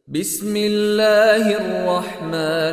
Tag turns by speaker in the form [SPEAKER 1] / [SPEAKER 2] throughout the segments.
[SPEAKER 1] بسم الله الرحمن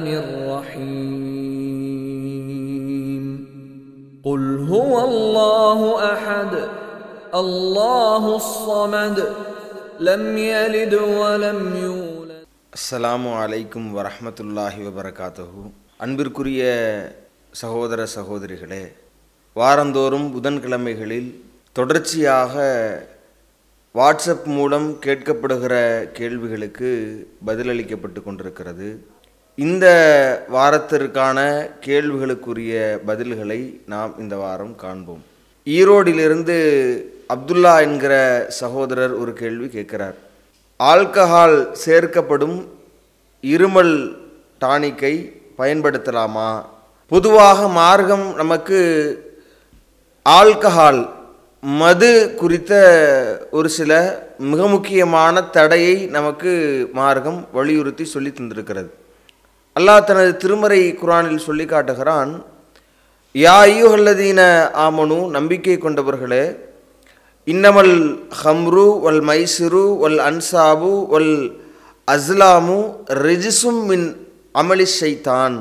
[SPEAKER 1] الرحيم قل هو الله احد الله الصمد لم يلد ولم يولد
[SPEAKER 2] அஸ்ஸலாமு அலைக்கும் வரஹ்மத்துல்லாஹி வபரகாத்துஹு அன்பிற்குரிய சகோதர சகோதரிகளே வாரந்தோறும் புதன்கிழமைகளில் தொடர்ச்சியாக வாட்ஸ்அப் மூலம் கேட்கப்படுகிற கேள்விகளுக்கு பதிலளிக்கப்பட்டு கொண்டிருக்கிறது இந்த வாரத்திற்கான கேள்விகளுக்குரிய பதில்களை நாம் இந்த வாரம் காண்போம் ஈரோடிலிருந்து அப்துல்லா என்கிற சகோதரர் ஒரு கேள்வி கேட்கிறார் ஆல்கஹால் சேர்க்கப்படும் இருமல் டானிக்கை பயன்படுத்தலாமா பொதுவாக மார்க்கம் நமக்கு ஆல்கஹால் மது குறித்த ஒரு சில மிக முக்கியமான தடையை நமக்கு மார்க்கம் வலியுறுத்தி சொல்லி தந்திருக்கிறது அல்லாஹ் தனது திருமறை குரானில் சொல்லி காட்டுகிறான் யா ஐயுஹல்லதீன ஆமனு நம்பிக்கை கொண்டவர்களே இன்னமல் ஹம்ரு வல் மைசிரு வல் அன்சாபு வல் அஸ்லாமு ரிஜிசும் மின் அமளி ஷைத்தான்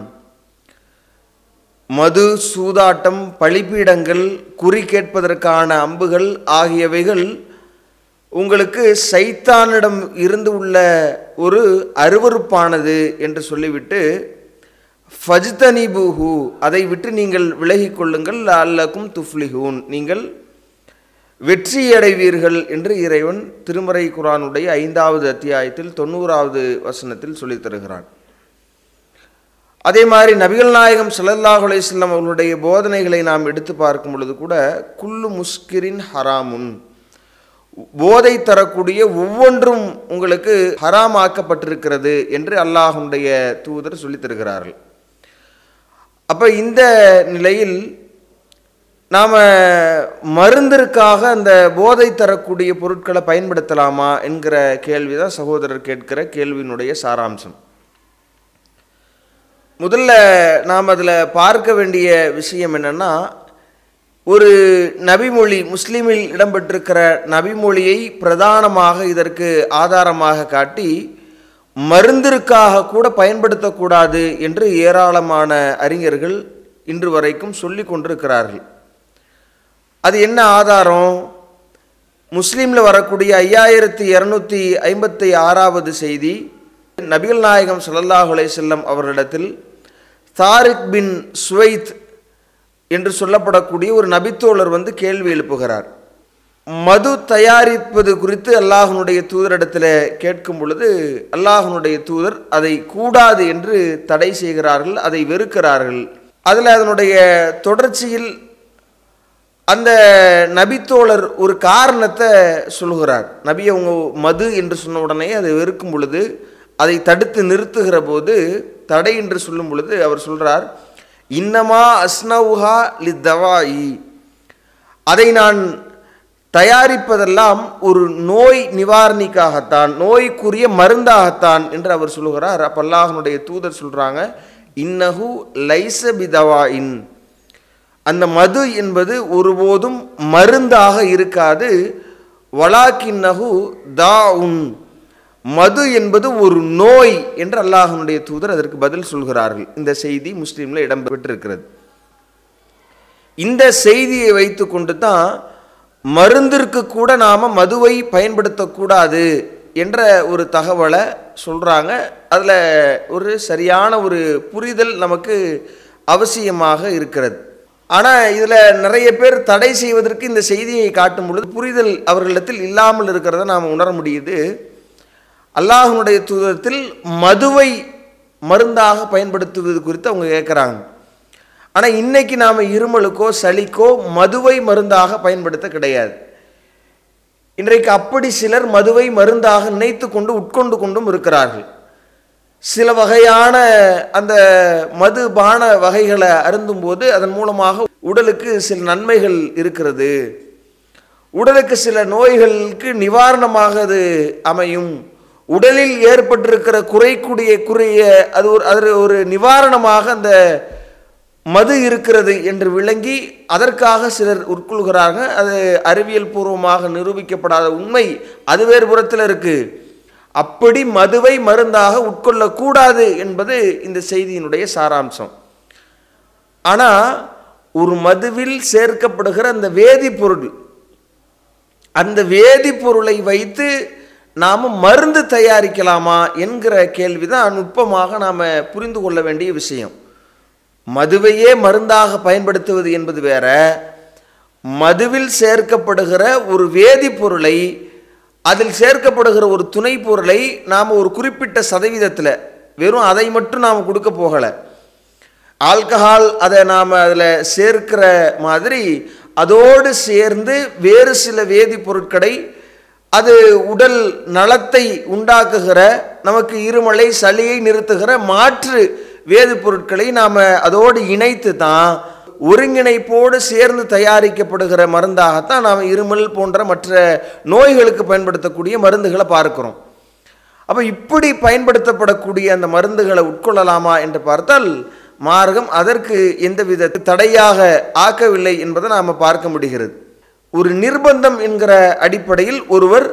[SPEAKER 2] மது சூதாட்டம் பழிப்பீடங்கள் குறி கேட்பதற்கான அம்புகள் ஆகியவைகள் உங்களுக்கு சைத்தானிடம் இருந்து உள்ள ஒரு அருவருப்பானது என்று சொல்லிவிட்டு ஃபஜ்தனிபுஹு அதை விட்டு நீங்கள் விலகிக் கொள்ளுங்கள் அல்லக்கும் துஃப்லிஹூன் நீங்கள் வெற்றியடைவீர்கள் என்று இறைவன் திருமறை குரானுடைய ஐந்தாவது அத்தியாயத்தில் தொண்ணூறாவது வசனத்தில் சொல்லித் தருகிறான் அதே மாதிரி நபிகள் நாயகம் ஸல்லல்லாஹு அலைஹி வஸல்லம் அவர்களுடைய போதனைகளை நாம் எடுத்து பார்க்கும் பொழுது கூட குல்லு முஸ்கிரின் ஹராமுன் போதை தரக்கூடிய ஒவ்வொன்றும் உங்களுக்கு ஹராமாக்கப்பட்டிருக்கிறது என்று அல்லாஹுடைய தூதர் சொல்லித் தருகிறார்கள் அப்போ இந்த நிலையில் நாம் மருந்திற்காக அந்த போதை தரக்கூடிய பொருட்களை பயன்படுத்தலாமா என்கிற கேள்வி தான் சகோதரர் கேட்கிற கேள்வியினுடைய சாராம்சம் முதல்ல நாம் அதில் பார்க்க வேண்டிய விஷயம் என்னென்னா ஒரு நபிமொழி முஸ்லீமில் இடம்பெற்றிருக்கிற நபிமொழியை பிரதானமாக இதற்கு ஆதாரமாக காட்டி மருந்திற்காக கூட பயன்படுத்தக்கூடாது என்று ஏராளமான அறிஞர்கள் இன்று வரைக்கும் சொல்லி கொண்டிருக்கிறார்கள் அது என்ன ஆதாரம் முஸ்லீமில் வரக்கூடிய ஐயாயிரத்தி இரநூத்தி ஐம்பத்தி ஆறாவது செய்தி நபிகள் நாயகம் ஸல்லல்லாஹு அலைஹி வஸல்லம் அவர்களிடத்தில் தாரிக் பின் சுவைத் என்று சொல்லப்படக்கூடிய ஒரு நபித்தோழர் வந்து கேள்வி எழுப்புகிறார் மது தயாரிப்பது குறித்து அல்லாஹனுடைய தூதரிடத்தில் கேட்கும் பொழுது அல்லாஹனுடைய தூதர் அதை கூடாது என்று தடை செய்கிறார்கள் அதை வெறுக்கிறார்கள் அதில் அதனுடைய தொடர்ச்சியில் அந்த நபித்தோழர் ஒரு காரணத்தை சொல்கிறார் நபி அவங்க மது என்று சொன்ன உடனே அதை வெறுக்கும் பொழுது அதை தடுத்து நிறுத்துகிற போது தடை என்று சொல்லும் பொழுது அவர் சொல்றார் இன்னமா அஸ்னவுஹா லி தவாயி அதை நான் தயாரிப்பதெல்லாம் ஒரு நோய் நிவாரணிக்காகத்தான் நோய்க்குரிய மருந்தாகத்தான் என்று அவர் சொல்கிறார் அப்ப அல்லாஹனுடைய தூதர் சொல்றாங்க இன்னஹு லைச பிதவாயின் அந்த மது என்பது ஒருபோதும் மருந்தாக இருக்காது வலாக்கின்னஹு தா உன் மது என்பது ஒரு நோய் என்று அல்லாஹனுடைய தூதர் அதற்கு பதில் சொல்கிறார்கள் இந்த செய்தி முஸ்லீமில் இடம்பெற்றிருக்கிறது இந்த செய்தியை வைத்து கொண்டு தான் மருந்திற்கு கூட நாம் மதுவை பயன்படுத்தக்கூடாது என்ற ஒரு தகவலை சொல்கிறாங்க அதில் ஒரு சரியான ஒரு புரிதல் நமக்கு அவசியமாக இருக்கிறது ஆனால் இதில் நிறைய பேர் தடை செய்வதற்கு இந்த செய்தியை காட்டும் பொழுது புரிதல் அவர்களிடத்தில் இல்லாமல் இருக்கிறத நாம் உணர முடியுது அல்லாஹனுடைய தூதரத்தில் மதுவை மருந்தாக பயன்படுத்துவது குறித்து அவங்க கேட்குறாங்க ஆனால் இன்னைக்கு நாம் இருமலுக்கோ சளிக்கோ மதுவை மருந்தாக பயன்படுத்த கிடையாது இன்றைக்கு அப்படி சிலர் மதுவை மருந்தாக நினைத்து கொண்டு உட்கொண்டு கொண்டும் இருக்கிறார்கள் சில வகையான அந்த மது பான வகைகளை அருந்தும்போது அதன் மூலமாக உடலுக்கு சில நன்மைகள் இருக்கிறது உடலுக்கு சில நோய்களுக்கு நிவாரணமாக அது அமையும் உடலில் ஏற்பட்டிருக்கிற குறைக்கூடிய குறைய அது ஒரு அது ஒரு நிவாரணமாக அந்த மது இருக்கிறது என்று விளங்கி அதற்காக சிலர் உட்கொள்கிறாங்க அது அறிவியல் பூர்வமாக நிரூபிக்கப்படாத உண்மை அது வேறு புறத்தில் இருக்குது அப்படி மதுவை மருந்தாக உட்கொள்ளக்கூடாது என்பது இந்த செய்தியினுடைய சாராம்சம் ஆனால் ஒரு மதுவில் சேர்க்கப்படுகிற அந்த வேதிப்பொருள் அந்த வேதிப்பொருளை வைத்து நாம் மருந்து தயாரிக்கலாமா என்கிற கேள்விதான் நுட்பமாக நாம் புரிந்து கொள்ள வேண்டிய விஷயம் மதுவையே மருந்தாக பயன்படுத்துவது என்பது வேற மதுவில் சேர்க்கப்படுகிற ஒரு வேதிப்பொருளை அதில் சேர்க்கப்படுகிற ஒரு துணை பொருளை நாம் ஒரு குறிப்பிட்ட சதவீதத்தில் வெறும் அதை மட்டும் நாம் கொடுக்க போகலை ஆல்கஹால் அதை நாம் அதில் சேர்க்கிற மாதிரி அதோடு சேர்ந்து வேறு சில வேதிப்பொருட்களை அது உடல் நலத்தை உண்டாக்குகிற நமக்கு இருமலை சளியை நிறுத்துகிற மாற்று வேதிப்பொருட்களை நாம் அதோடு இணைத்து தான் ஒருங்கிணைப்போடு சேர்ந்து தயாரிக்கப்படுகிற மருந்தாகத்தான் நாம் இருமல் போன்ற மற்ற நோய்களுக்கு பயன்படுத்தக்கூடிய மருந்துகளை பார்க்கிறோம் அப்போ இப்படி பயன்படுத்தப்படக்கூடிய அந்த மருந்துகளை உட்கொள்ளலாமா என்று பார்த்தால் மார்க்கம் அதற்கு எந்தவித தடையாக ஆக்கவில்லை என்பதை நாம் பார்க்க முடிகிறது ஒரு நிர்பந்தம் என்கிற அடிப்படையில் ஒருவர்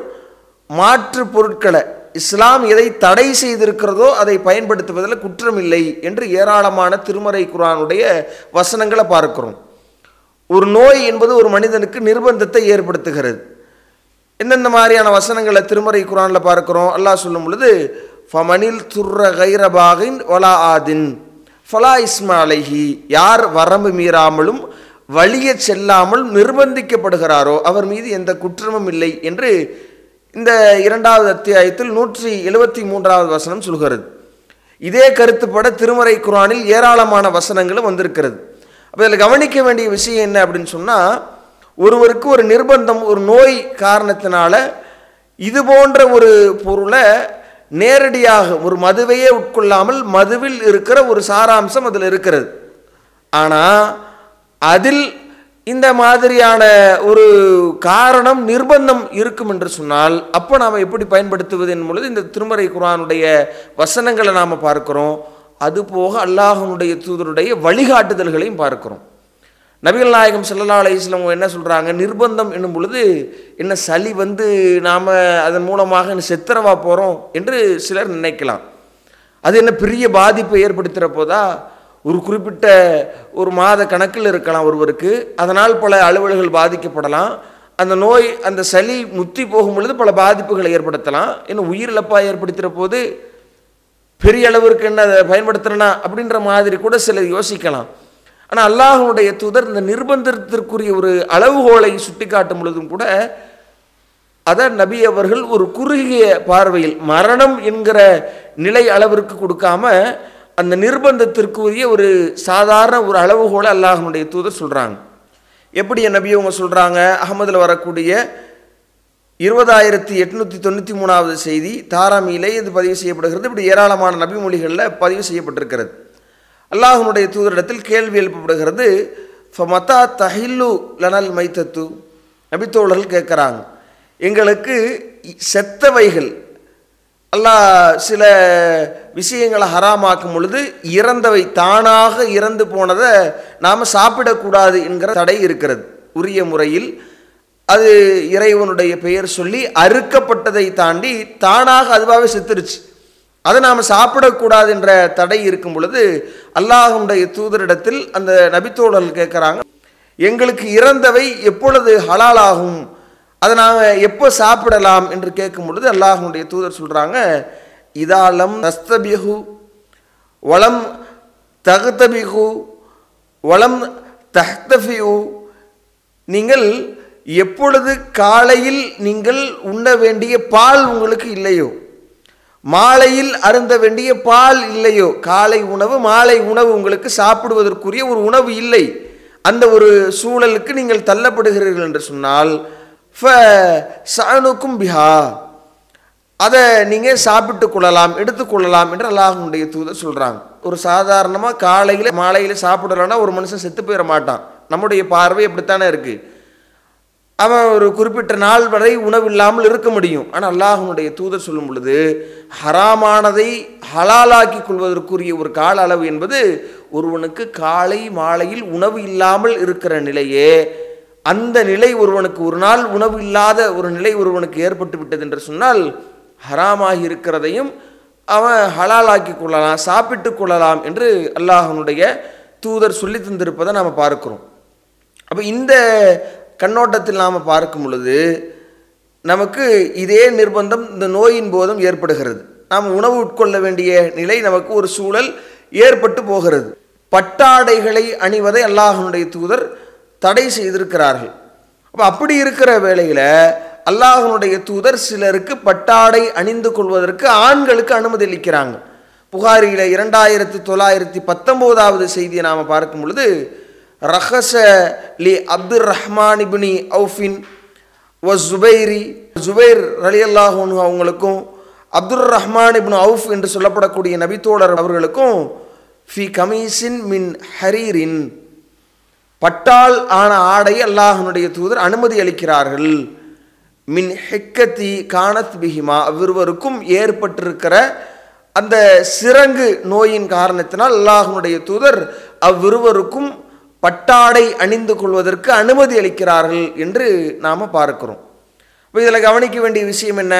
[SPEAKER 2] மாற்று பொருட்களை இஸ்லாம் எதை தடை செய்திருக்கிறதோ அதை பயன்படுத்துவதில் குற்றமில்லை என்று ஏராளமான திருமறை குரானுடைய வசனங்களை பார்க்கிறோம் ஒரு நோய் என்பது ஒரு மனிதனுக்கு நிர்பந்தத்தை ஏற்படுத்துகிறது எந்தெந்த மாதிரியான வசனங்களை திருமறை குரானில் பார்க்கிறோம் அல்லாஹ் சொல்லும் பொழுது ஃபமனில் துர்ர கைரபாகின் ஒலா ஆதின் ஃபலா இஸ்மா அலைஹி யார் வரம்பு மீறாமலும் வழிய செல்லாமல் நிர்பந்திக்கப்படுகிறாரோ அவர் மீது எந்த குற்றமும் இல்லை என்று இந்த இரண்டாவது அத்தியாயத்தில் நூற்றி எழுபத்தி மூன்றாவது வசனம் சொல்கிறது இதே கருத்துப்பட திருமறை குரானில் ஏராளமான வசனங்களும் வந்திருக்கிறது அப்போ இதில் கவனிக்க வேண்டிய விஷயம் என்ன அப்படின்னு சொன்னால் ஒருவருக்கு ஒரு நிர்பந்தம் ஒரு நோய் காரணத்தினால இது போன்ற ஒரு பொருளை நேரடியாக ஒரு மதுவையே உட்கொள்ளாமல் மதுவில் இருக்கிற ஒரு சாராம்சம் அதில் இருக்கிறது ஆனால் அதில் இந்த மாதிரியான ஒரு காரணம் நிர்பந்தம் இருக்கும் என்று சொன்னால் அப்போ நாம் எப்படி பயன்படுத்துவது என்பது பொழுது இந்த திருமறை குரானுடைய வசனங்களை நாம் பார்க்கிறோம் அதுபோக அல்லாஹனுடைய தூதருடைய வழிகாட்டுதல்களையும் பார்க்கிறோம் நபிகள் நாயகம் சல்லா அலிஸ்லாம் என்ன சொல்கிறாங்க நிர்பந்தம் என்னும் பொழுது என்ன சளி வந்து நாம் அதன் மூலமாக செத்துறவா போகிறோம் என்று சிலர் நினைக்கலாம் அது என்ன பெரிய பாதிப்பை ஏற்படுத்துகிற போதா ஒரு குறிப்பிட்ட ஒரு மாத கணக்கில் இருக்கலாம் ஒருவருக்கு அதனால் பல அலுவல்கள் பாதிக்கப்படலாம் அந்த நோய் அந்த சளி முத்தி போகும் பொழுது பல பாதிப்புகளை ஏற்படுத்தலாம் இன்னும் உயிரிழப்பாக ஏற்படுத்துகிற போது பெரிய அளவிற்கு என்ன அதை பயன்படுத்துறனா அப்படின்ற மாதிரி கூட சிலர் யோசிக்கலாம் ஆனால் அல்லாஹனுடைய தூதர் இந்த நிர்பந்தத்திற்குரிய ஒரு அளவுகோலை சுட்டி காட்டும் பொழுதும் கூட அதை நபி அவர்கள் ஒரு குறுகிய பார்வையில் மரணம் என்கிற நிலை அளவிற்கு கொடுக்காம அந்த நிர்பந்தத்திற்குரிய ஒரு சாதாரண ஒரு அளவுகோலை அல்லாஹனுடைய தூதர் சொல்கிறாங்க எப்படி என் நபி அவங்க சொல்கிறாங்க அகமதில் வரக்கூடிய இருபதாயிரத்தி எட்நூற்றி தொண்ணூற்றி மூணாவது செய்தி தாராமியிலே இது பதிவு செய்யப்படுகிறது இப்படி ஏராளமான நபி மொழிகளில் பதிவு செய்யப்பட்டிருக்கிறது அல்லாஹனுடைய தூதரிடத்தில் கேள்வி எழுப்பப்படுகிறது ஃபமத்தா தஹில்லு லனல் மைத்தத்து நபித்தோழர்கள் கேட்குறாங்க எங்களுக்கு செத்தவைகள் அல்லாஹ் சில விஷயங்களை ஹராமாக்கும் பொழுது இறந்தவை தானாக இறந்து போனதை நாம் சாப்பிடக்கூடாது என்கிற தடை இருக்கிறது உரிய முறையில் அது இறைவனுடைய பெயர் சொல்லி அறுக்கப்பட்டதை தாண்டி தானாக அதுவாகவே செத்துருச்சு அதை நாம் சாப்பிடக்கூடாது என்ற தடை இருக்கும் பொழுது அல்லாஹுடைய தூதரிடத்தில் அந்த நபித்தோழர்கள் கேட்குறாங்க எங்களுக்கு இறந்தவை எப்பொழுது ஹலாலாகும் அதை நாங்கள் எப்போ சாப்பிடலாம் என்று கேட்கும் பொழுது அல்லாஹனுடைய தூதர் சொல்கிறாங்க இதாலம் தஸ்தபிகு வளம் தகுத்தபிகு வளம் தஹ்தபியு நீங்கள் எப்பொழுது காலையில் நீங்கள் உண்ண வேண்டிய பால் உங்களுக்கு இல்லையோ மாலையில் அருந்த வேண்டிய பால் இல்லையோ காலை உணவு மாலை உணவு உங்களுக்கு சாப்பிடுவதற்குரிய ஒரு உணவு இல்லை அந்த ஒரு சூழலுக்கு நீங்கள் தள்ளப்படுகிறீர்கள் என்று சொன்னால் ஃப சானுக்கும் பிஹா அதை நீங்கள் சாப்பிட்டு கொள்ளலாம் எடுத்துக்கொள்ளலாம் என்று அல்லாஹனுடைய தூதர் சொல்கிறாங்க ஒரு சாதாரணமாக காலையில் மாலையில் சாப்பிடலன்னா ஒரு மனுஷன் செத்து போயிட மாட்டான் நம்முடைய பார்வை எப்படித்தானே இருக்குது அவன் ஒரு குறிப்பிட்ட நாள் வரை உணவு இல்லாமல் இருக்க முடியும் ஆனால் அல்லாஹனுடைய தூதர் சொல்லும் பொழுது ஹராமானதை ஹலாலாக்கி கொள்வதற்குரிய ஒரு கால அளவு என்பது ஒருவனுக்கு காலை மாலையில் உணவு இல்லாமல் இருக்கிற நிலையே அந்த நிலை ஒருவனுக்கு ஒரு நாள் உணவு இல்லாத ஒரு நிலை ஒருவனுக்கு ஏற்பட்டு விட்டது என்று சொன்னால் ஹராமாகி இருக்கிறதையும் அவன் ஹலாலாக்கி கொள்ளலாம் சாப்பிட்டு கொள்ளலாம் என்று அல்லாஹனுடைய தூதர் சொல்லி தந்திருப்பதை நாம் பார்க்கிறோம் அப்போ இந்த கண்ணோட்டத்தில் நாம் பார்க்கும் பொழுது நமக்கு இதே நிர்பந்தம் இந்த நோயின் போதும் ஏற்படுகிறது நாம் உணவு உட்கொள்ள வேண்டிய நிலை நமக்கு ஒரு சூழல் ஏற்பட்டு போகிறது பட்டாடைகளை அணிவதை அல்லாஹனுடைய தூதர் தடை செய்திருக்கிறார்கள் அப்போ அப்படி இருக்கிற வேளையில் அல்லாஹனுடைய தூதர் சிலருக்கு பட்டாடை அணிந்து கொள்வதற்கு ஆண்களுக்கு அனுமதி அளிக்கிறாங்க புகாரியில் இரண்டாயிரத்தி தொள்ளாயிரத்தி பத்தொம்போதாவது செய்தியை நாம் பார்க்கும் பொழுது ரஹச லி அப்துர் ரஹ்மான் இப்னி அவுஃபின் ஒ ஜுபைரி ஜுபைர் அலி அல்லாஹூன் அவங்களுக்கும் அப்துர் ரஹ்மான் இப்னு அவுஃப் என்று சொல்லப்படக்கூடிய நபித்தோழர் அவர்களுக்கும் ஃபி கமீசின் மின் ஹரீரின் பட்டால் ஆன ஆடை அல்லாஹனுடைய தூதர் அனுமதி அளிக்கிறார்கள் மின் ஹெக்கத்தி கானத் பிஹிமா அவ்விருவருக்கும் ஏற்பட்டிருக்கிற அந்த சிறங்கு நோயின் காரணத்தினால் அல்லாஹனுடைய தூதர் அவ்விருவருக்கும் பட்டாடை அணிந்து கொள்வதற்கு அனுமதி அளிக்கிறார்கள் என்று நாம் பார்க்கிறோம் இப்போ இதில் கவனிக்க வேண்டிய விஷயம் என்ன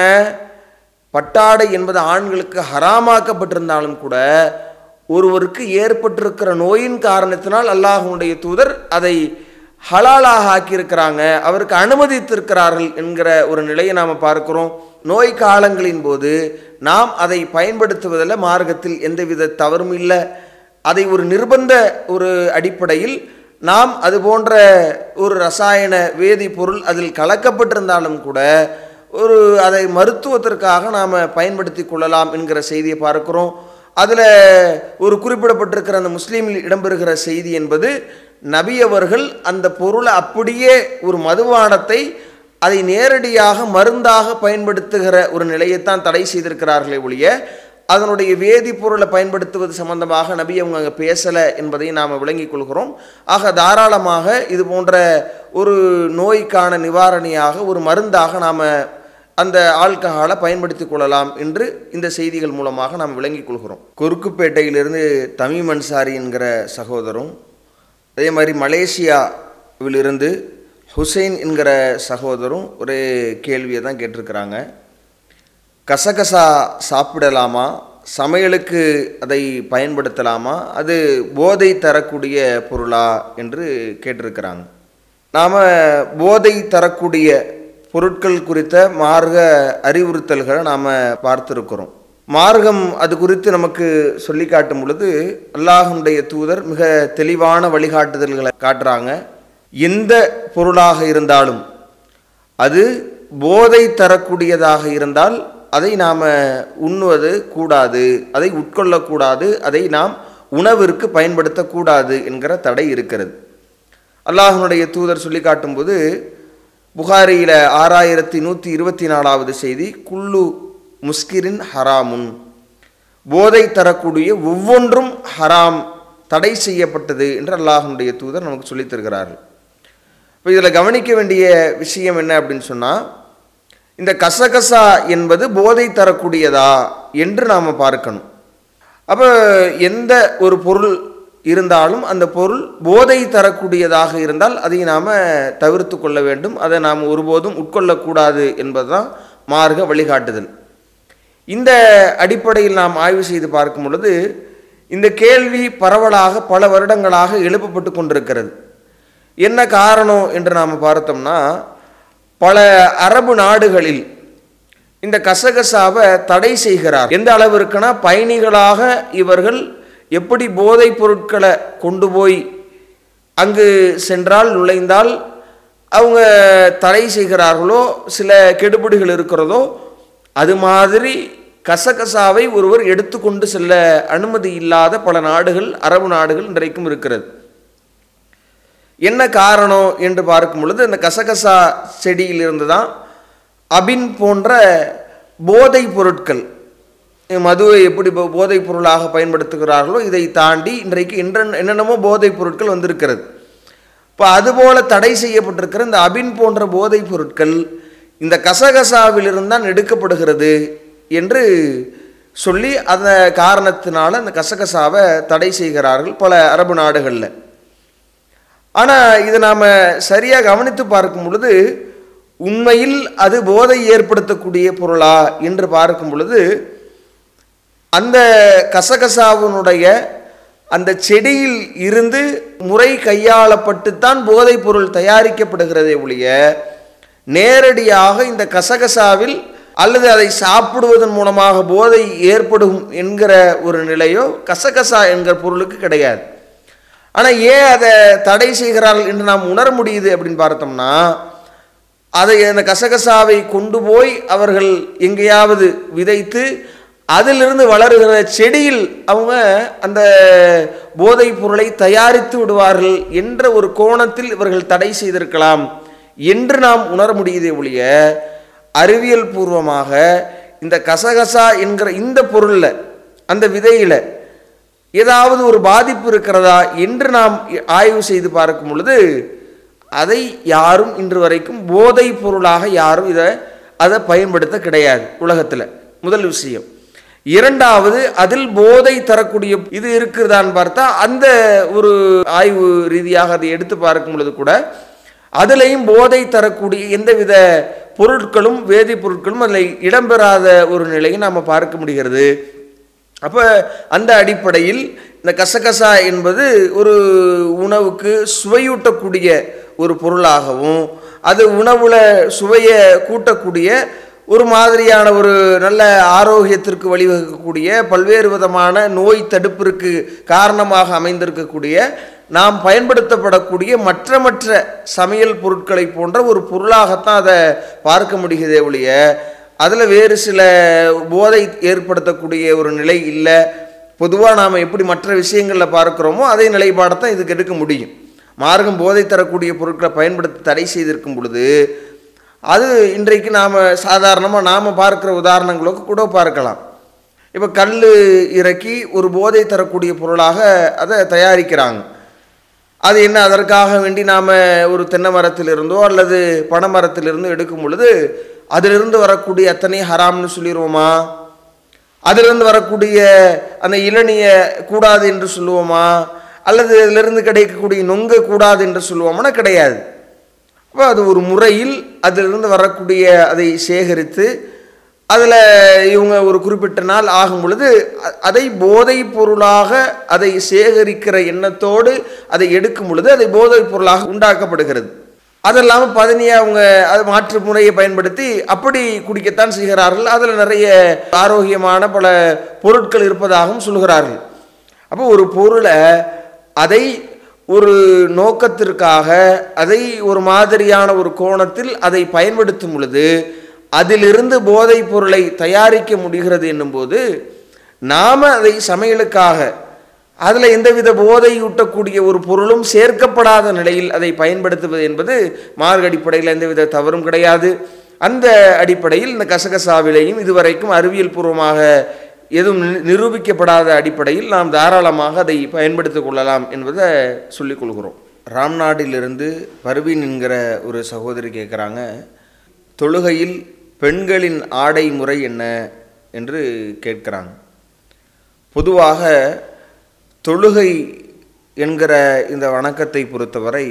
[SPEAKER 2] பட்டாடை என்பது ஆண்களுக்கு ஹராமாக்கப்பட்டிருந்தாலும் கூட ஒருவருக்கு ஏற்பட்டிருக்கிற நோயின் காரணத்தினால் அல்லாஹனுடைய தூதர் அதை ஹலாலாக ஆக்கியிருக்கிறாங்க அவருக்கு அனுமதித்திருக்கிறார்கள் என்கிற ஒரு நிலையை நாம் பார்க்கிறோம் நோய் காலங்களின் போது நாம் அதை பயன்படுத்துவதில் மார்க்கத்தில் எந்தவித தவறும் இல்லை அதை ஒரு நிர்பந்த ஒரு அடிப்படையில் நாம் அது போன்ற ஒரு ரசாயன வேதிப்பொருள் அதில் கலக்கப்பட்டிருந்தாலும் கூட ஒரு அதை மருத்துவத்திற்காக நாம் பயன்படுத்தி கொள்ளலாம் என்கிற செய்தியை பார்க்கிறோம் அதில் ஒரு குறிப்பிடப்பட்டிருக்கிற அந்த முஸ்லீமில் இடம்பெறுகிற செய்தி என்பது நபி அவர்கள் அந்த பொருளை அப்படியே ஒரு மதுபானத்தை அதை நேரடியாக மருந்தாக பயன்படுத்துகிற ஒரு நிலையைத்தான் தடை செய்திருக்கிறார்களே ஒழிய அதனுடைய வேதிப்பொருளை பயன்படுத்துவது சம்பந்தமாக நபி அவங்க அங்கே பேசலை என்பதை நாம் விளங்கிக் கொள்கிறோம் ஆக தாராளமாக இது போன்ற ஒரு நோய்க்கான நிவாரணியாக ஒரு மருந்தாக நாம் அந்த ஆல்கஹாலை பயன்படுத்தி கொள்ளலாம் என்று இந்த செய்திகள் மூலமாக நாம் விளங்கிக் கொள்கிறோம் கொருக்குப்பேட்டையிலிருந்து தமிம் அன்சாரி என்கிற சகோதரும் அதே மாதிரி மலேசியாவிலிருந்து ஹுசைன் என்கிற சகோதரும் ஒரு கேள்வியை தான் கேட்டிருக்கிறாங்க கசகசா சாப்பிடலாமா சமையலுக்கு அதை பயன்படுத்தலாமா அது போதை தரக்கூடிய பொருளா என்று கேட்டிருக்கிறாங்க நாம் போதை தரக்கூடிய பொருட்கள் குறித்த மார்க்க அறிவுறுத்தல்களை நாம் பார்த்துருக்கிறோம் மார்க்கம் அது குறித்து நமக்கு சொல்லி காட்டும் பொழுது அல்லாஹனுடைய தூதர் மிக தெளிவான வழிகாட்டுதல்களை காட்டுறாங்க எந்த பொருளாக இருந்தாலும் அது போதை தரக்கூடியதாக இருந்தால் அதை நாம் உண்ணுவது கூடாது அதை உட்கொள்ளக்கூடாது அதை நாம் உணவிற்கு பயன்படுத்தக்கூடாது என்கிற தடை இருக்கிறது அல்லாஹனுடைய தூதர் சொல்லி காட்டும்போது புகாரியில் ஆறாயிரத்தி நூற்றி இருபத்தி நாலாவது செய்தி குல்லு முஸ்கிரின் ஹராமுன் போதை தரக்கூடிய ஒவ்வொன்றும் ஹராம் தடை செய்யப்பட்டது என்று அல்லாஹனுடைய தூதர் நமக்கு சொல்லித் தருகிறார்கள் இப்போ இதில் கவனிக்க வேண்டிய விஷயம் என்ன அப்படின்னு சொன்னால் இந்த கசகசா என்பது போதை தரக்கூடியதா என்று நாம் பார்க்கணும் அப்போ எந்த ஒரு பொருள் இருந்தாலும் அந்த பொருள் போதை தரக்கூடியதாக இருந்தால் அதை நாம் தவிர்த்து கொள்ள வேண்டும் அதை நாம் ஒருபோதும் உட்கொள்ளக்கூடாது என்பதுதான் மார்க்க வழிகாட்டுதல் இந்த அடிப்படையில் நாம் ஆய்வு செய்து பார்க்கும் பொழுது இந்த கேள்வி பரவலாக பல வருடங்களாக எழுப்பப்பட்டு கொண்டிருக்கிறது என்ன காரணம் என்று நாம் பார்த்தோம்னா பல அரபு நாடுகளில் இந்த கசகசாவை தடை செய்கிறார் எந்த அளவிற்குனா பயணிகளாக இவர்கள் எப்படி போதைப் பொருட்களை கொண்டு போய் அங்கு சென்றால் நுழைந்தால் அவங்க தடை செய்கிறார்களோ சில கெடுபிடிகள் இருக்கிறதோ அது மாதிரி கசகசாவை ஒருவர் எடுத்துக்கொண்டு செல்ல அனுமதி இல்லாத பல நாடுகள் அரபு நாடுகள் இன்றைக்கும் இருக்கிறது என்ன காரணம் என்று பார்க்கும் பொழுது இந்த கசகசா செடியிலிருந்து தான் அபின் போன்ற போதைப் பொருட்கள் மதுவை எப்படி போ- போதைப் பொருளாக பயன்படுத்துகிறார்களோ இதை தாண்டி இன்றைக்கு என்ன என்னென்னமோ போதைப் பொருட்கள் வந்திருக்கிறது இப்போ அதுபோல தடை செய்யப்பட்டிருக்கிற இந்த அபின் போன்ற போதைப் பொருட்கள் இந்த கசகசாவிலிருந்து தான் எடுக்கப்படுகிறது என்று சொல்லி அந்த காரணத்தினால அந்த கசகசாவை தடை செய்கிறார்கள் பல அரபு நாடுகளில் ஆனால் இதை நாம் சரியாக கவனித்து பார்க்கும் பொழுது உண்மையில் அது போதை ஏற்படுத்தக்கூடிய பொருளா என்று பார்க்கும் பொழுது அந்த கசகசாவினுடைய அந்த செடியில் இருந்து முறை கையாளப்பட்டுத்தான் போதைப் பொருள் தயாரிக்கப்படுகிறதே ஒழிய நேரடியாக இந்த கசகசாவில் அல்லது அதை சாப்பிடுவதன் மூலமாக போதை ஏற்படும் என்கிற ஒரு நிலையோ கசகசா என்கிற பொருளுக்கு கிடையாது ஆனால் ஏன் அதை தடை செய்கிறார்கள் என்று நாம் உணர முடியுது அப்படின்னு பார்த்தோம்னா அதை அந்த கசகசாவை கொண்டு போய் அவர்கள் எங்கேயாவது விதைத்து அதிலிருந்து வளருகிற செடியில் அவங்க அந்த போதைப் பொருளை தயாரித்து விடுவார்கள் என்ற ஒரு கோணத்தில் இவர்கள் தடை செய்திருக்கலாம் என்று நாம் உணர முடியுதே ஒழிய அறிவியல் பூர்வமாக இந்த கசகசா என்கிற இந்த பொருளில் அந்த விதையில் ஏதாவது ஒரு பாதிப்பு இருக்கிறதா என்று நாம் ஆய்வு செய்து பார்க்கும் பொழுது அதை யாரும் இன்று வரைக்கும் போதைப் பொருளாக யாரும் இதை அதை பயன்படுத்த கிடையாது உலகத்தில் முதல் விஷயம் இரண்டாவது அதில் போதை தரக்கூடிய இது இருக்குதான்னு பார்த்தா அந்த ஒரு ஆய்வு ரீதியாக அதை எடுத்து பார்க்கும் பொழுது கூட அதுலேயும் போதை தரக்கூடிய எந்தவித பொருட்களும் வேதிப்பொருட்களும் அதில் இடம்பெறாத ஒரு நிலையை நாம் பார்க்க முடிகிறது அப்போ அந்த அடிப்படையில் இந்த கசகசா என்பது ஒரு உணவுக்கு சுவையூட்டக்கூடிய ஒரு பொருளாகவும் அது உணவுல சுவையை கூட்டக்கூடிய ஒரு மாதிரியான ஒரு நல்ல ஆரோக்கியத்திற்கு வழிவகுக்கக்கூடிய பல்வேறு விதமான நோய் தடுப்பிற்கு காரணமாக அமைந்திருக்கக்கூடிய நாம் பயன்படுத்தப்படக்கூடிய மற்ற மற்ற சமையல் பொருட்களை போன்ற ஒரு பொருளாகத்தான் அதை பார்க்க முடிகிறதே ஒழிய அதில் வேறு சில போதை ஏற்படுத்தக்கூடிய ஒரு நிலை இல்லை பொதுவாக நாம் எப்படி மற்ற விஷயங்களில் பார்க்குறோமோ அதே நிலைப்பாடத்தான் இதுக்கு எடுக்க முடியும் மார்க்கம் போதை தரக்கூடிய பொருட்களை பயன்படுத்த தடை செய்திருக்கும் பொழுது அது இன்றைக்கு நாம் சாதாரணமாக நாம் பார்க்குற உதாரணங்களுக்கு கூட பார்க்கலாம் இப்போ கல் இறக்கி ஒரு போதை தரக்கூடிய பொருளாக அதை தயாரிக்கிறாங்க அது என்ன அதற்காக வேண்டி நாம் ஒரு தென்னை மரத்திலிருந்தோ அல்லது பனை மரத்திலிருந்தோ எடுக்கும் பொழுது அதிலிருந்து வரக்கூடிய அத்தனை ஹராம்னு சொல்லிடுவோமா அதிலிருந்து வரக்கூடிய அந்த இளநிய கூடாது என்று சொல்லுவோமா அல்லது அதிலிருந்து கிடைக்கக்கூடிய நொங்க கூடாது என்று சொல்லுவோம்னா கிடையாது அப்போ அது ஒரு முறையில் அதிலிருந்து வரக்கூடிய அதை சேகரித்து அதில் இவங்க ஒரு குறிப்பிட்ட நாள் ஆகும் பொழுது அ- அதை போதைப் பொருளாக அதை சேகரிக்கிற எண்ணத்தோடு அதை எடுக்கும் பொழுது அதை போதைப் பொருளாக உண்டாக்கப்படுகிறது அது இல்லாமல் பதினியை அவங்க அது மாற்று முறையை பயன்படுத்தி அப்படி குடிக்கத்தான் செய்கிறார்கள் அதில் நிறைய ஆரோக்கியமான பல பொருட்கள் இருப்பதாகவும் சொல்கிறார்கள் அப்போ ஒரு பொருளை அதை ஒரு நோக்கத்திற்காக அதை ஒரு மாதிரியான ஒரு கோணத்தில் அதை பயன்படுத்தும் பொழுது அதிலிருந்து போதைப் பொருளை தயாரிக்க முடிகிறது என்னும்போது நாம் அதை சமையலுக்காக அதில் எந்தவித போதையூட்டக்கூடிய ஒரு பொருளும் சேர்க்கப்படாத நிலையில் அதை பயன்படுத்துவது என்பது மார்க் அடிப்படையில் எந்தவித தவறும் கிடையாது அந்த அடிப்படையில் இந்த கசகசாவிலையும் இதுவரைக்கும் அறிவியல் பூர்வமாக எதுவும் நி- நிரூபிக்கப்படாத அடிப்படையில் நாம் தாராளமாக அதை பயன்படுத்திக் கொள்ளலாம் என்பதை சொல்லிக் கொள்கிறோம் ராம்நாட்டிலிருந்து பர்வீன் என்கிற ஒரு சகோதரி கேட்குறாங்க தொழுகையில் பெண்களின் ஆடை முறை என்ன என்று கேட்கிறாங்க பொதுவாக தொழுகை என்கிற இந்த வணக்கத்தை பொறுத்தவரை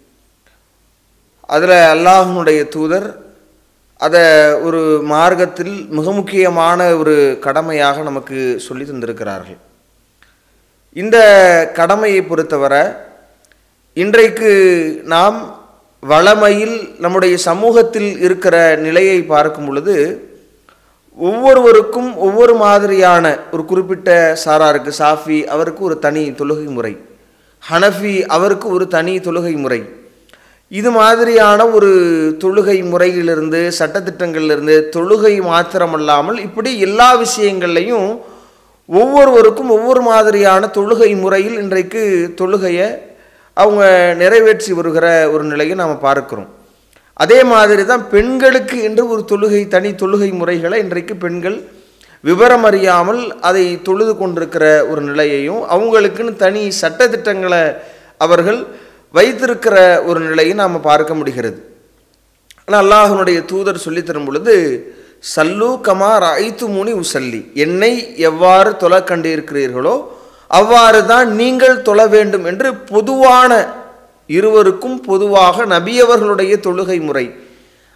[SPEAKER 2] அதில் அல்லாஹ்வுடைய தூதர் அதை ஒரு மார்க்கத்தில் மிக முக்கியமான ஒரு கடமையாக நமக்கு சொல்லி தந்திருக்கிறார்கள் இந்த கடமையை பொறுத்தவரை இன்றைக்கு நாம் வளமையில் நம்முடைய சமூகத்தில் இருக்கிற நிலையை பார்க்கும் பொழுது ஒவ்வொருவருக்கும் ஒவ்வொரு மாதிரியான ஒரு குறிப்பிட்ட சாராருக்கு சாஃபி அவருக்கு ஒரு தனி தொழுகை முறை ஹனஃபி அவருக்கு ஒரு தனி தொழுகை முறை இது மாதிரியான ஒரு தொழுகை முறையிலிருந்து சட்டத்திட்டங்களிலிருந்து தொழுகை மாத்திரமல்லாமல் இப்படி எல்லா விஷயங்கள்லையும் ஒவ்வொருவருக்கும் ஒவ்வொரு மாதிரியான தொழுகை முறையில் இன்றைக்கு தொழுகையை அவங்க நிறைவேற்றி வருகிற ஒரு நிலையை நாம் பார்க்கிறோம் அதே மாதிரி தான் பெண்களுக்கு என்று ஒரு தொழுகை தனி தொழுகை முறைகளை இன்றைக்கு பெண்கள் விவரம் அறியாமல் அதை தொழுது கொண்டிருக்கிற ஒரு நிலையையும் அவங்களுக்குன்னு தனி சட்டத்திட்டங்களை அவர்கள் வைத்திருக்கிற ஒரு நிலையை நாம் பார்க்க முடிகிறது ஆனால் அல்லாஹனுடைய தூதர் சொல்லித் தரும் பொழுது சல்லு கமா ராய்த்து முனி உசல்லி என்னை எவ்வாறு தொலை கண்டிருக்கிறீர்களோ அவ்வாறு தான் நீங்கள் தொழ வேண்டும் என்று பொதுவான இருவருக்கும் பொதுவாக நபியவர்களுடைய தொழுகை முறை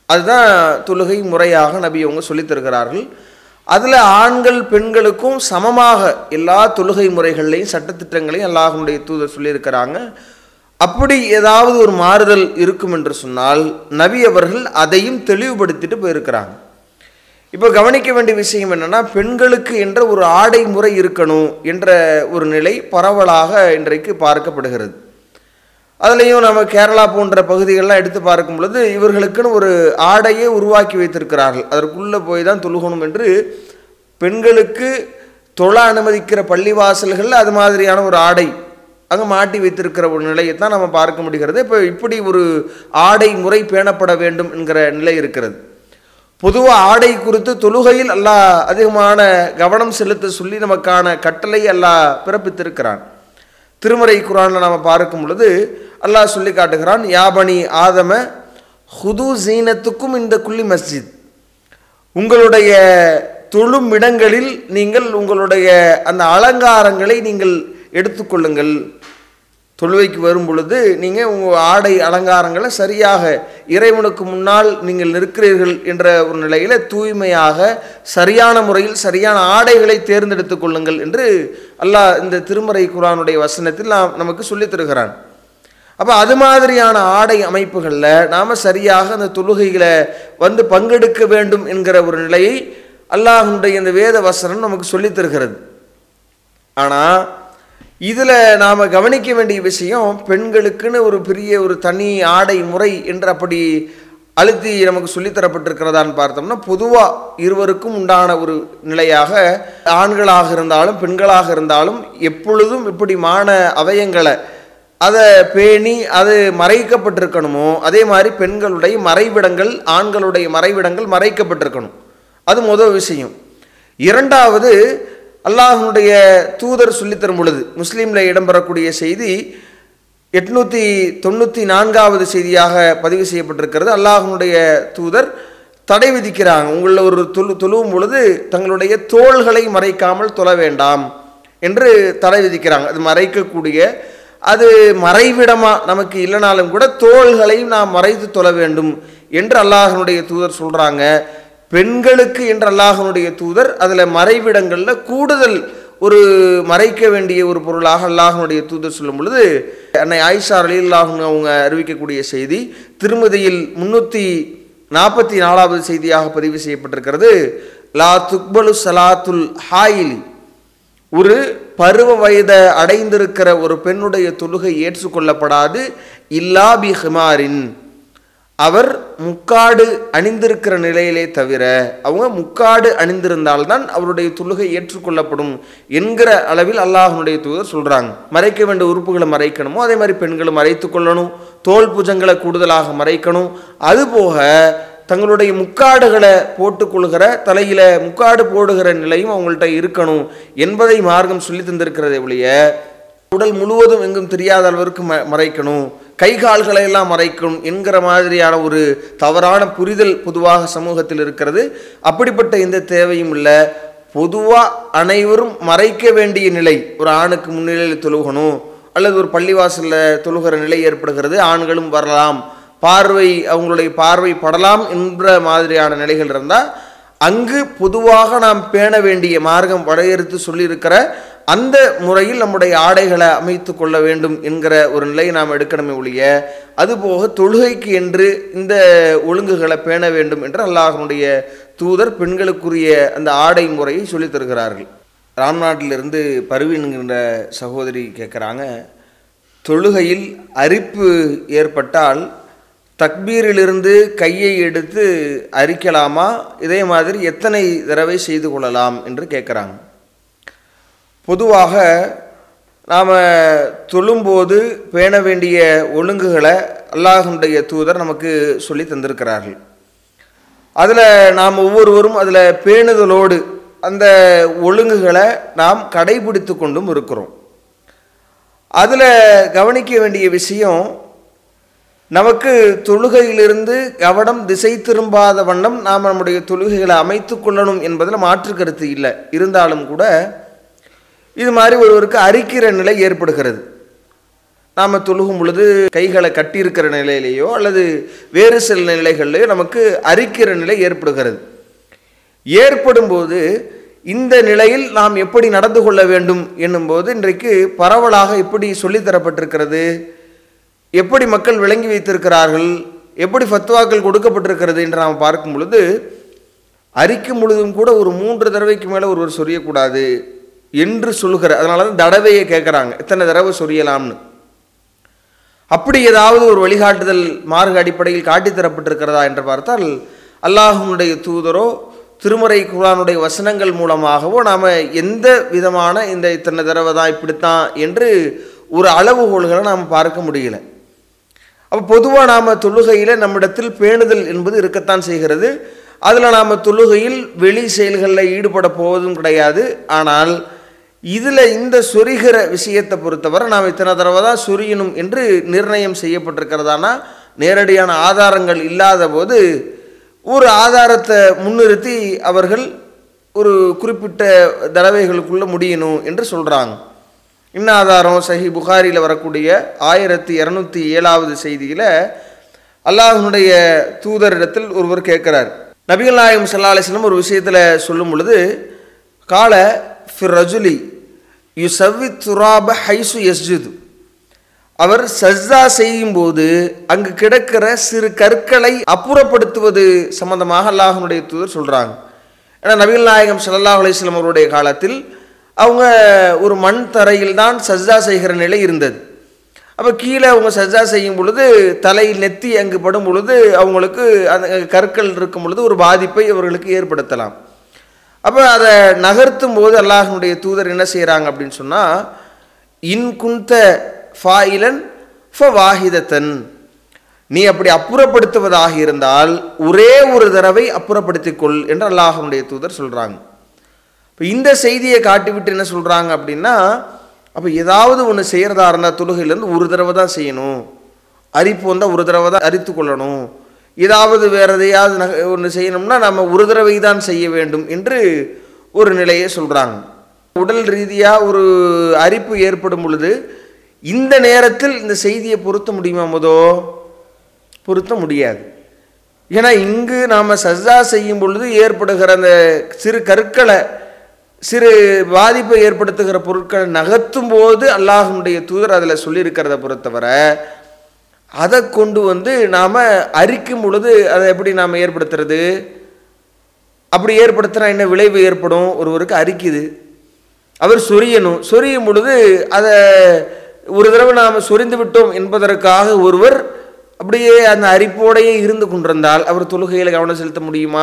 [SPEAKER 2] அதுதான் தொழுகை முறையாக நபி அவங்க சொல்லித் தருகிறார்கள் அதில் ஆண்கள் பெண்களுக்கும் சமமாக எல்லா தொழுகை முறைகள்லையும் சட்டத்திட்டங்களையும் அல்லாஹனுடைய தூதர் சொல்லியிருக்கிறாங்க அப்படி ஏதாவது ஒரு மாறுதல் இருக்கும் என்று சொன்னால் நபி அவர்கள் அதையும் தெளிவுபடுத்திட்டு போயிருக்கிறாங்க இப்போ கவனிக்க வேண்டிய விஷயம் என்னன்னா பெண்களுக்கு என்ற ஒரு ஆடை முறை இருக்கணும் என்ற ஒரு நிலை பரவலாக இன்றைக்கு பார்க்கப்படுகிறது அதுலேயும் நம்ம கேரளா போன்ற பகுதிகளெலாம் எடுத்து பார்க்கும் பொழுது இவர்களுக்குன்னு ஒரு ஆடையே உருவாக்கி வைத்திருக்கிறார்கள் அதற்குள்ளே போய் தான் தொழுகணும் என்று பெண்களுக்கு தொழ அனுமதிக்கிற பள்ளிவாசல்கள் அது மாதிரியான ஒரு ஆடை அங்கே மாட்டி வைத்திருக்கிற ஒரு நிலையை தான் நம்ம பார்க்க முடிகிறது இப்போ இப்படி ஒரு ஆடை முறை பேணப்பட வேண்டும் என்கிற நிலை இருக்கிறது பொதுவாக ஆடை குறித்து தொழுகையில் அல்லாஹ் அதிகமான கவனம் செலுத்த சொல்லி நமக்கான கட்டளை அல்லாஹ் பிறப்பித்திருக்கிறான் திருமறை குரானில் நாம் பார்க்கும் பொழுது அல்லாஹ் சொல்லி காட்டுகிறான் யாபனி ஆதம ஹுது ஜீனத்துக்கும் இந்த குள்ளி மஸ்ஜித் உங்களுடைய தொழும் இடங்களில் நீங்கள் உங்களுடைய அந்த அலங்காரங்களை நீங்கள் எடுத்துக்கொள்ளுங்கள் தொழுவைக்கு வரும் பொழுது நீங்கள் உங்கள் ஆடை அலங்காரங்களை சரியாக இறைவனுக்கு முன்னால் நீங்கள் நிற்கிறீர்கள் என்ற ஒரு நிலையில் தூய்மையாக சரியான முறையில் சரியான ஆடைகளை தேர்ந்தெடுத்துக் கொள்ளுங்கள் என்று அல்லாஹ் இந்த திருமறை குரானுடைய வசனத்தில் நாம் நமக்கு சொல்லித் தருகிறான் அப்போ அது மாதிரியான ஆடை அமைப்புகளில் நாம் சரியாக அந்த தொழுகைகளை வந்து பங்கெடுக்க வேண்டும் என்கிற ஒரு நிலையை அல்லாஹனுடைய இந்த வேத வசனம் நமக்கு சொல்லித் தருகிறது ஆனால் இதில் நாம் கவனிக்க வேண்டிய விஷயம் பெண்களுக்குன்னு ஒரு பெரிய ஒரு தனி ஆடை முறை என்று அப்படி அழுத்தி நமக்கு சொல்லித்தரப்பட்டிருக்கிறதான்னு பார்த்தோம்னா பொதுவாக இருவருக்கும் உண்டான ஒரு நிலையாக ஆண்களாக இருந்தாலும் பெண்களாக இருந்தாலும் எப்பொழுதும் இப்படி மான அவயங்களை அதை பேணி அது மறைக்கப்பட்டிருக்கணுமோ அதே மாதிரி பெண்களுடைய மறைவிடங்கள் ஆண்களுடைய மறைவிடங்கள் மறைக்கப்பட்டிருக்கணும் அது முதல் விஷயம் இரண்டாவது அல்லாஹனுடைய தூதர் சொல்லித்தரும் பொழுது முஸ்லீமில் இடம்பெறக்கூடிய செய்தி எட்நூற்றி தொண்ணூற்றி நான்காவது செய்தியாக பதிவு செய்யப்பட்டிருக்கிறது அல்லாஹனுடைய தூதர் தடை விதிக்கிறாங்க உங்களில் ஒரு தொழு தொழுவும் பொழுது தங்களுடைய தோள்களை மறைக்காமல் தொழ வேண்டாம் என்று தடை விதிக்கிறாங்க அது மறைக்கக்கூடிய அது மறைவிடமாக நமக்கு இல்லைனாலும் கூட தோள்களையும் நாம் மறைத்து தொழ வேண்டும் என்று அல்லாஹனுடைய தூதர் சொல்கிறாங்க பெண்களுக்கு என்று அல்லாஹனுடைய தூதர் அதில் மறைவிடங்களில் கூடுதல் ஒரு மறைக்க வேண்டிய ஒரு பொருளாக அல்லாஹனுடைய தூதர் சொல்லும் பொழுது அன்னை ஆயிஷா அலி அல்லாஹன் அவங்க அறிவிக்கக்கூடிய செய்தி திருமதியில் முன்னூற்றி நாற்பத்தி நாலாவது செய்தியாக பதிவு செய்யப்பட்டிருக்கிறது லா துக்பலு சலாத்துல் ஹாயிலி ஒரு பருவ வயதை அடைந்திருக்கிற ஒரு பெண்ணுடைய தொழுகை ஏற்றுக்கொள்ளப்படாது இல்லா பி ஹிமாரின் அவர் முக்காடு அணிந்திருக்கிற நிலையிலே தவிர அவங்க முக்காடு அணிந்திருந்தால்தான் அவருடைய தொழுகை ஏற்றுக்கொள்ளப்படும் என்கிற அளவில் அல்லாஹனுடைய தூதர் சொல்றாங்க மறைக்க வேண்டிய உறுப்புகளை மறைக்கணுமோ அதே மாதிரி பெண்களும் மறைத்து கொள்ளணும் தோல் புஜங்களை கூடுதலாக மறைக்கணும் அதுபோக தங்களுடைய முக்காடுகளை போட்டுக்கொள்கிற தலையில முக்காடு போடுகிற நிலையும் அவங்கள்ட்ட இருக்கணும் என்பதை மார்க்கம் சொல்லி தந்திருக்கிறதை ஒழிய உடல் முழுவதும் எங்கும் தெரியாத அளவிற்கு ம மறைக்கணும் கை கால்களை எல்லாம் மறைக்கணும் என்கிற மாதிரியான ஒரு தவறான புரிதல் பொதுவாக சமூகத்தில் இருக்கிறது அப்படிப்பட்ட எந்த தேவையும் இல்லை பொதுவாக அனைவரும் மறைக்க வேண்டிய நிலை ஒரு ஆணுக்கு முன்னிலையில் தொழுகணும் அல்லது ஒரு பள்ளிவாசலில் தொழுகிற நிலை ஏற்படுகிறது ஆண்களும் வரலாம் பார்வை அவங்களுடைய பார்வை படலாம் என்ற மாதிரியான நிலைகள் இருந்தால் அங்கு பொதுவாக நாம் பேண வேண்டிய மார்க்கம் வரையறுத்து சொல்லியிருக்கிற அந்த முறையில் நம்முடைய ஆடைகளை அமைத்து கொள்ள வேண்டும் என்கிற ஒரு நிலையை நாம் எடுக்கணுமே ஒழிய அதுபோக தொழுகைக்கு என்று இந்த ஒழுங்குகளை பேண வேண்டும் என்று அல்லாஹனுடைய தூதர் பெண்களுக்குரிய அந்த ஆடை முறையை சொல்லித் தருகிறார்கள் ராம்நாட்டிலிருந்து பருவின்கின்ற சகோதரி கேட்குறாங்க தொழுகையில் அரிப்பு ஏற்பட்டால் தக்பீரிலிருந்து கையை எடுத்து அரிக்கலாமா இதே மாதிரி எத்தனை தடவை செய்து கொள்ளலாம் என்று கேட்குறாங்க பொதுவாக நாம் தொழும்போது பேண வேண்டிய ஒழுங்குகளை அல்லாஹனுடைய தூதர் நமக்கு சொல்லி தந்திருக்கிறார்கள் அதில் நாம் ஒவ்வொருவரும் அதில் பேணுதலோடு அந்த ஒழுங்குகளை நாம் கடைபிடித்து கொண்டும் இருக்கிறோம் அதில் கவனிக்க வேண்டிய விஷயம் நமக்கு தொழுகையிலிருந்து கவனம் திசை திரும்பாத வண்ணம் நாம் நம்முடைய தொழுகைகளை அமைத்து கொள்ளணும் என்பதில் மாற்று கருத்து இல்லை இருந்தாலும் கூட இது மாதிரி ஒருவருக்கு அரிக்கிற நிலை ஏற்படுகிறது நாம் தொழுகும் பொழுது கைகளை கட்டியிருக்கிற நிலையிலேயோ அல்லது வேறு சில நிலைகளிலேயோ நமக்கு அரிக்கிற நிலை ஏற்படுகிறது ஏற்படும் போது இந்த நிலையில் நாம் எப்படி நடந்து கொள்ள வேண்டும் என்னும்போது இன்றைக்கு பரவலாக எப்படி சொல்லித்தரப்பட்டிருக்கிறது எப்படி மக்கள் விளங்கி வைத்திருக்கிறார்கள் எப்படி ஃபத்வாக்கள் கொடுக்கப்பட்டிருக்கிறது என்று நாம் பார்க்கும் பொழுது அரிக்கும் பொழுதும் கூட ஒரு மூன்று தடவைக்கு மேலே ஒருவர் சொரியக்கூடாது என்று சொல்லுகிற அதனால தான் தடவையை கேட்குறாங்க எத்தனை தடவை சொரியலாம்னு அப்படி ஏதாவது ஒரு வழிகாட்டுதல் மார்க்க அடிப்படையில் காட்டித் தரப்பட்டிருக்கிறதா என்று பார்த்தால் அல்லாஹுனுடைய தூதரோ திருமறை குரானுடைய வசனங்கள் மூலமாகவோ நாம் எந்த விதமான இந்த இத்தனை தடவை தான் இப்படித்தான் என்று ஒரு அளவுகோல்களை நாம் பார்க்க முடியல அப்போ பொதுவாக நாம் தொழுகையில் நம்மிடத்தில் பேணுதல் என்பது இருக்கத்தான் செய்கிறது அதில் நாம் தொழுகையில் வெளி செயல்களில் ஈடுபட போவதும் கிடையாது ஆனால் இதில் இந்த சொரிகிற விஷயத்தை பொறுத்தவரை நாம் இத்தனை தடவை தான் சொரியணும் என்று நிர்ணயம் செய்யப்பட்டிருக்கிறதானா நேரடியான ஆதாரங்கள் இல்லாத போது ஒரு ஆதாரத்தை முன்னிறுத்தி அவர்கள் ஒரு குறிப்பிட்ட தடவைகளுக்குள்ளே முடியணும் என்று சொல்கிறாங்க இன்ன ஆதாரம் சஹி புகாரியில் வரக்கூடிய ஆயிரத்தி இரநூத்தி ஏழாவது செய்தியில் அல்லாஹனுடைய தூதரிடத்தில் ஒருவர் கேட்குறார் நபிகள் நாயகம் சல்லா அலிஸ்லம் ஒரு விஷயத்தில் சொல்லும் பொழுது கால ஃபிர் ரஜுலி யு சவ்வி துராப ஹைசு எஸ்ஜுது அவர் சஜ்ஜா செய்யும்போது அங்கு கிடக்கிற சிறு கற்களை அப்புறப்படுத்துவது சம்பந்தமாக அல்லாஹனுடைய தூதர் சொல்கிறாங்க ஏன்னா நபிகள் நாயகம் சல்லல்லாஹ் அலிஸ்லாம் அவருடைய காலத்தில் அவங்க ஒரு மண் தரையில் தான் சஜ்ஜா செய்கிற நிலை இருந்தது அப்போ கீழே அவங்க சஜ்ஜா செய்யும் பொழுது தலை நெத்தி அங்கு படும் பொழுது அவங்களுக்கு அந்த கற்கள் இருக்கும் பொழுது ஒரு பாதிப்பை அவர்களுக்கு ஏற்படுத்தலாம் அப்போ அதை நகர்த்தும் போது அல்லாஹனுடைய தூதர் என்ன செய்கிறாங்க அப்படின்னு சொன்னால் இன் குந்த ஃபாயிலன் ஃப வாஹிதத்தன் நீ அப்படி அப்புறப்படுத்துவதாக இருந்தால் ஒரே ஒரு தடவை அப்புறப்படுத்திக்கொள் என்று அல்லாஹனுடைய தூதர் சொல்கிறாங்க இப்போ இந்த செய்தியை காட்டிவிட்டு என்ன சொல்கிறாங்க அப்படின்னா அப்போ ஏதாவது ஒன்று செய்கிறதா இருந்தால் தொழுகையிலேருந்து ஒரு தடவை தான் செய்யணும் அரிப்பு வந்தால் ஒரு தடவை தான் அரித்து கொள்ளணும் ஏதாவது வேறு எதையாவது நக ஒன்று செய்யணும்னா நம்ம ஒரு தடவை தான் செய்ய வேண்டும் என்று ஒரு நிலையை சொல்கிறாங்க உடல் ரீதியாக ஒரு அரிப்பு ஏற்படும் பொழுது இந்த நேரத்தில் இந்த செய்தியை பொருத்த முடியுமா முதோ பொருத்த முடியாது ஏன்னா இங்கு நாம் சஜ்ஜா செய்யும் பொழுது ஏற்படுகிற அந்த சிறு கற்களை சிறு பாதிப்பை ஏற்படுத்துகிற பொருட்களை நகர்த்தும் போது அல்லாஹனுடைய தூதர் அதில் சொல்லியிருக்கிறத பொறுத்தவரை அதை கொண்டு வந்து நாம் அரிக்கும் பொழுது அதை எப்படி நாம் ஏற்படுத்துறது அப்படி ஏற்படுத்தினா என்ன விளைவு ஏற்படும் ஒருவருக்கு அரிக்குது அவர் சொரியணும் சொரியும் பொழுது அதை ஒரு தடவை நாம் சொரிந்து விட்டோம் என்பதற்காக ஒருவர் அப்படியே அந்த அரிப்போடையே இருந்து கொண்டிருந்தால் அவர் தொழுகையில் கவனம் செலுத்த முடியுமா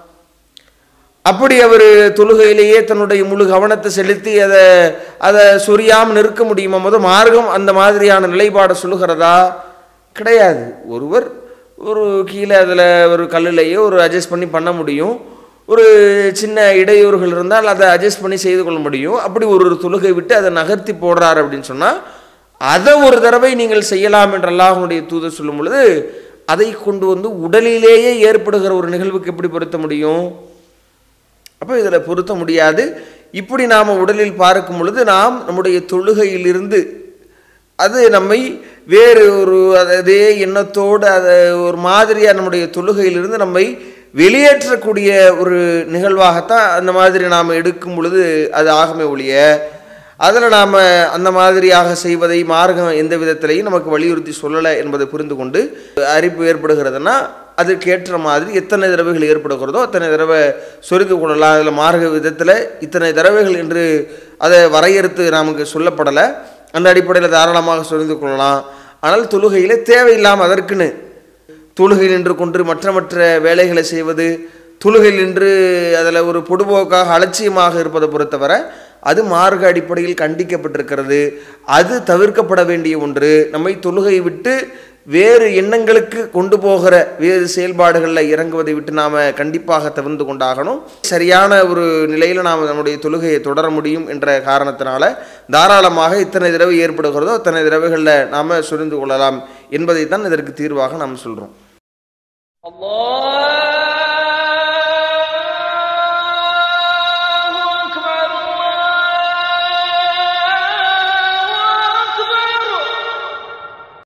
[SPEAKER 2] அப்படி அவர் தொழுகையிலேயே தன்னுடைய முழு கவனத்தை செலுத்தி அதை அதை சொரியாமல் நிற்க முடியுமா முத மார்க்கம் அந்த மாதிரியான நிலைப்பாடை சொல்லுகிறதா கிடையாது ஒருவர் ஒரு கீழே அதில் ஒரு கல்லுலேயோ ஒரு அட்ஜஸ்ட் பண்ணி பண்ண முடியும் ஒரு சின்ன இடையூறுகள் இருந்தால் அதை அட்ஜஸ்ட் பண்ணி செய்து கொள்ள முடியும் அப்படி ஒரு ஒரு தொழுகை விட்டு அதை நகர்த்தி போடுறாரு அப்படின்னு சொன்னால் அதை ஒரு தடவை நீங்கள் செய்யலாம் என்று அல்லாஹனுடைய தூதர் சொல்லும் பொழுது அதை கொண்டு வந்து உடலிலேயே ஏற்படுகிற ஒரு நிகழ்வுக்கு எப்படி பொருத்த முடியும் அப்போ இதில் பொருத்த முடியாது இப்படி நாம் உடலில் பார்க்கும் பொழுது நாம் நம்முடைய தொழுகையிலிருந்து அது நம்மை வேறு ஒரு அதே எண்ணத்தோடு அதை ஒரு மாதிரியாக நம்முடைய தொழுகையிலிருந்து நம்மை வெளியேற்றக்கூடிய ஒரு நிகழ்வாகத்தான் அந்த மாதிரி நாம் எடுக்கும் பொழுது அது ஆகமே ஒழிய அதில் நாம் அந்த மாதிரியாக செய்வதை மார்க்கம் எந்த விதத்திலையும் நமக்கு வலியுறுத்தி சொல்லலை என்பதை புரிந்து கொண்டு அரிப்பு ஏற்படுகிறதுனா அதுக்கேற்ற மாதிரி எத்தனை தடவைகள் ஏற்படுகிறதோ அத்தனை தடவை சொரிந்து கொள்ளலாம் அதில் மார்க்க விதத்தில் இத்தனை தடவைகள் என்று அதை வரையறுத்து நமக்கு சொல்லப்படலை அந்த அடிப்படையில் தாராளமாக சொரிந்து கொள்ளலாம் ஆனால் தொழுகையில் தேவையில்லாமல் அதற்குன்னு தொழுகையில் நின்று கொண்டு மற்ற மற்ற வேலைகளை செய்வது தொழுகையில் நின்று அதில் ஒரு பொடுபோக்காக அலட்சியமாக இருப்பதை பொறுத்தவரை அது மார்க்க அடிப்படையில் கண்டிக்கப்பட்டிருக்கிறது அது தவிர்க்கப்பட வேண்டிய ஒன்று நம்மை தொழுகை விட்டு வேறு எண்ணங்களுக்கு கொண்டு போகிற வேறு செயல்பாடுகளில் இறங்குவதை விட்டு நாம் கண்டிப்பாக தவிர்த்து கொண்டாகணும் சரியான ஒரு நிலையில் நாம் நம்முடைய தொழுகையை தொடர முடியும் என்ற காரணத்தினால தாராளமாக இத்தனை தடவை ஏற்படுகிறதோ அத்தனை தடவைகளில் நாம் சுரிந்து கொள்ளலாம் என்பதை தான் இதற்கு தீர்வாக நாம் சொல்கிறோம்
[SPEAKER 1] الله